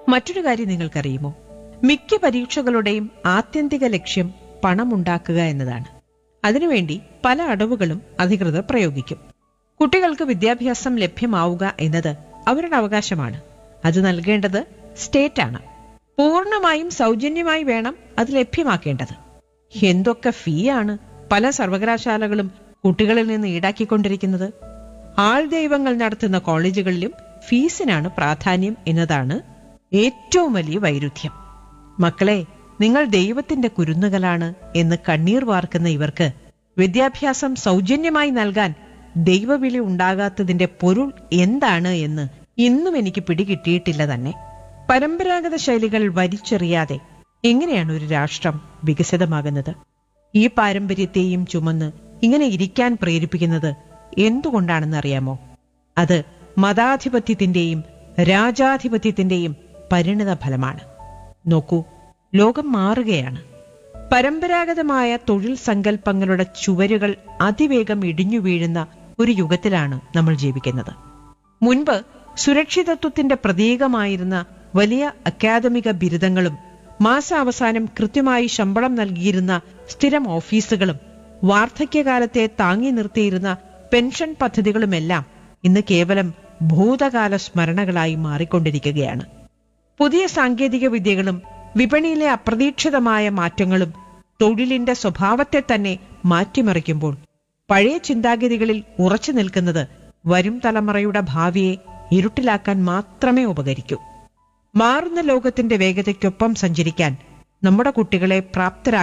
മറ്റൊരു കാര്യം നിങ്ങൾക്കറിയുമോ മിക്ക പരീക്ഷകളുടെയും ആത്യന്തിക ലക്ഷ്യം പണമുണ്ടാക്കുക എന്നതാണ് അതിനുവേണ്ടി പല അടവുകളും അധികൃതർ പ്രയോഗിക്കും കുട്ടികൾക്ക് വിദ്യാഭ്യാസം ലഭ്യമാവുക എന്നത് അവരുടെ അവകാശമാണ് അത് നൽകേണ്ടത് സ്റ്റേറ്റാണ് പൂർണ്ണമായും സൗജന്യമായി വേണം അത് ലഭ്യമാക്കേണ്ടത് എന്തൊക്കെ ഫീ ആണ് പല സർവകലാശാലകളും കുട്ടികളിൽ നിന്ന് ഈടാക്കിക്കൊണ്ടിരിക്കുന്നത് ആൾദൈവങ്ങൾ നടത്തുന്ന കോളേജുകളിലും ഫീസിനാണ് പ്രാധാന്യം എന്നതാണ് ഏറ്റവും വലിയ വൈരുദ്ധ്യം മക്കളെ നിങ്ങൾ ദൈവത്തിന്റെ കുരുന്നുകളാണ് എന്ന് കണ്ണീർ വാർക്കുന്ന ഇവർക്ക് വിദ്യാഭ്യാസം സൗജന്യമായി നൽകാൻ ദൈവവിളി ഉണ്ടാകാത്തതിന്റെ പൊരുൾ എന്താണ് എന്ന് ഇന്നും എനിക്ക് പിടികിട്ടിയിട്ടില്ല തന്നെ പരമ്പരാഗത ശൈലികൾ വലിച്ചെറിയാതെ എങ്ങനെയാണ് ഒരു രാഷ്ട്രം വികസിതമാകുന്നത് ഈ പാരമ്പര്യത്തെയും ചുമന്ന് ഇങ്ങനെ ഇരിക്കാൻ പ്രേരിപ്പിക്കുന്നത് എന്തുകൊണ്ടാണെന്ന് അറിയാമോ അത് മതാധിപത്യത്തിന്റെയും രാജാധിപത്യത്തിന്റെയും പരിണിത ഫലമാണ് നോക്കൂ ലോകം മാറുകയാണ് പരമ്പരാഗതമായ തൊഴിൽ സങ്കല്പങ്ങളുടെ ചുവരുകൾ അതിവേഗം ഇടിഞ്ഞു വീഴുന്ന ഒരു യുഗത്തിലാണ് നമ്മൾ ജീവിക്കുന്നത് മുൻപ് സുരക്ഷിതത്വത്തിന്റെ പ്രതീകമായിരുന്ന വലിയ അക്കാദമിക ബിരുദങ്ങളും മാസാവസാനം കൃത്യമായി ശമ്പളം നൽകിയിരുന്ന സ്ഥിരം ഓഫീസുകളും വാർദ്ധക്യകാലത്തെ താങ്ങി നിർത്തിയിരുന്ന പെൻഷൻ പദ്ധതികളുമെല്ലാം ഇന്ന് കേവലം ഭൂതകാല സ്മരണകളായി മാറിക്കൊണ്ടിരിക്കുകയാണ് പുതിയ സാങ്കേതിക വിദ്യകളും വിപണിയിലെ അപ്രതീക്ഷിതമായ മാറ്റങ്ങളും തൊഴിലിന്റെ സ്വഭാവത്തെ തന്നെ മാറ്റിമറിക്കുമ്പോൾ പഴയ ചിന്താഗതികളിൽ ഉറച്ചു നിൽക്കുന്നത് വരും തലമുറയുടെ ഭാവിയെ ഇരുട്ടിലാക്കാൻ മാത്രമേ ഉപകരിക്കൂ മാറുന്ന ലോകത്തിന്റെ വേഗതയ്ക്കൊപ്പം സഞ്ചരിക്കാൻ നമ്മുടെ കുട്ടികളെ പ്രാപ്തരാക്കി